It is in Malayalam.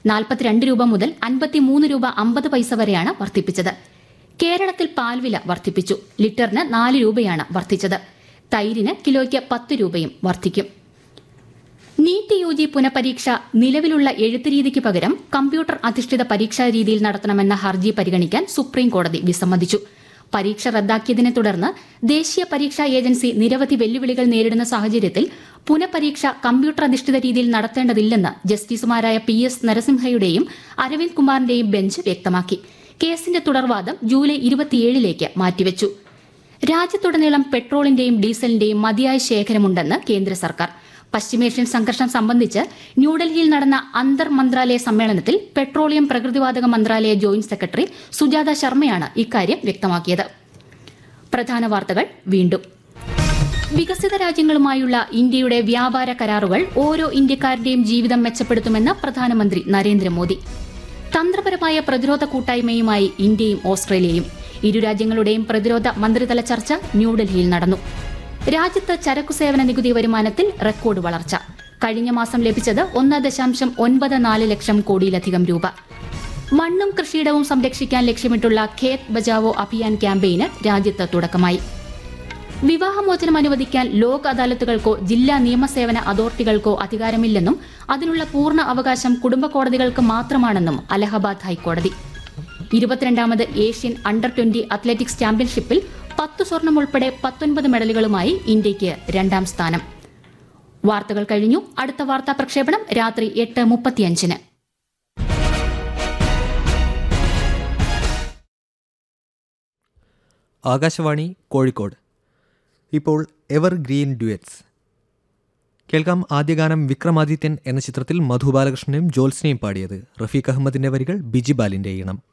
നാൽപ്പത്തിരണ്ട് രൂപ മുതൽ അൻപത്തിമൂന്ന് രൂപ അമ്പത് പൈസ വരെയാണ് വർദ്ധിപ്പിച്ചത് കേരളത്തിൽ പാൽവില വർദ്ധിപ്പിച്ചു ലിറ്ററിന് നാല് രൂപയാണ് വർദ്ധിച്ചത് തൈരിന് കിലോയ്ക്ക് പത്ത് രൂപയും വർദ്ധിക്കും നീറ്റ് യു ജി പുനഃപരീക്ഷ നിലവിലുള്ള എഴുത്ത് രീതിക്ക് പകരം കമ്പ്യൂട്ടർ അധിഷ്ഠിത പരീക്ഷാ രീതിയിൽ നടത്തണമെന്ന ഹർജി പരിഗണിക്കാൻ സുപ്രീം കോടതി വിസമ്മതിച്ചു പരീക്ഷ റദ്ദാക്കിയതിനെ തുടർന്ന് ദേശീയ പരീക്ഷാ ഏജൻസി നിരവധി വെല്ലുവിളികൾ നേരിടുന്ന സാഹചര്യത്തിൽ പുനഃപരീക്ഷ കമ്പ്യൂട്ടർ അധിഷ്ഠിത രീതിയിൽ നടത്തേണ്ടതില്ലെന്ന് ജസ്റ്റിസുമാരായ പി എസ് നരസിംഹയുടെയും അരവിന്ദ് കുമാറിന്റെയും ബെഞ്ച് വ്യക്തമാക്കി കേസിന്റെ തുടർവാദം ജൂലൈ ഇരുപത്തിയേഴിലേക്ക് മാറ്റിവെച്ചു രാജ്യത്തുടനീളം പെട്രോളിന്റെയും ഡീസലിന്റെയും മതിയായ ശേഖരമുണ്ടെന്ന് കേന്ദ്ര സർക്കാർ പശ്ചിമേഷ്യൻ സംഘർഷം സംബന്ധിച്ച് ന്യൂഡൽഹിയിൽ നടന്ന അന്തർ മന്ത്രാലയ സമ്മേളനത്തിൽ പെട്രോളിയം പ്രകൃതിവാതക മന്ത്രാലയ ജോയിന്റ് സെക്രട്ടറി സുജാത ശർമ്മയാണ് ഇക്കാര്യം വ്യക്തമാക്കിയത് പ്രധാന വാർത്തകൾ വീണ്ടും വികസിത രാജ്യങ്ങളുമായുള്ള ഇന്ത്യയുടെ വ്യാപാര കരാറുകൾ ഓരോ ഇന്ത്യക്കാരന്റെയും ജീവിതം മെച്ചപ്പെടുത്തുമെന്ന് പ്രധാനമന്ത്രി നരേന്ദ്രമോദി തന്ത്രപരമായ പ്രതിരോധ കൂട്ടായ്മയുമായി ഇന്ത്യയും ഓസ്ട്രേലിയയും ഇരു രാജ്യങ്ങളുടെയും പ്രതിരോധ മന്ത്രിതല ചർച്ച ന്യൂഡൽഹിയിൽ നടന്നു രാജ്യത്ത് ചരക്കു സേവന നികുതി വരുമാനത്തിൽ റെക്കോർഡ് വളർച്ച കഴിഞ്ഞ മാസം ലഭിച്ചത് ഒന്ന് ദശാംശം ഒൻപത് നാല് ലക്ഷം കോടിയിലധികം രൂപ മണ്ണും കൃഷിയിടവും സംരക്ഷിക്കാൻ ലക്ഷ്യമിട്ടുള്ള ഖേത് ബചാവോ അഭിയാൻ ക്യാമ്പയിന് രാജ്യത്ത് തുടക്കമായി വിവാഹമോചനം അനുവദിക്കാൻ ലോക് അദാലത്തുകൾക്കോ ജില്ലാ നിയമസേവന അതോറിറ്റികൾക്കോ അധികാരമില്ലെന്നും അതിനുള്ള പൂർണ്ണ അവകാശം കുടുംബ കോടതികൾക്ക് മാത്രമാണെന്നും അലഹബാദ് ഹൈക്കോടതി ഇരുപത്തിരണ്ടാമത് ഏഷ്യൻ അണ്ടർ ട്വന്റി അത്ലറ്റിക്സ് ചാമ്പ്യൻഷിപ്പിൽ പത്ത് സ്വർണം ഉൾപ്പെടെ പത്തൊൻപത് മെഡലുകളുമായി ഇന്ത്യയ്ക്ക് രണ്ടാം സ്ഥാനം വാർത്തകൾ കഴിഞ്ഞു അടുത്ത വാർത്താ പ്രക്ഷേപണം രാത്രി എട്ട് മുപ്പത്തിയഞ്ചിന് ആകാശവാണി കോഴിക്കോട് ഇപ്പോൾ എവർ ഗ്രീൻ ഡ്യുവറ്റ്സ് കേൾക്കാം ആദ്യ ഗാനം വിക്രമാദിത്യൻ എന്ന ചിത്രത്തിൽ മധു ബാലകൃഷ്ണനും ജോത്സ്നയും പാടിയത് റഫീഖ് അഹമ്മദിന്റെ വരികൾ ബിജി ബാലിന്റെ ഈണം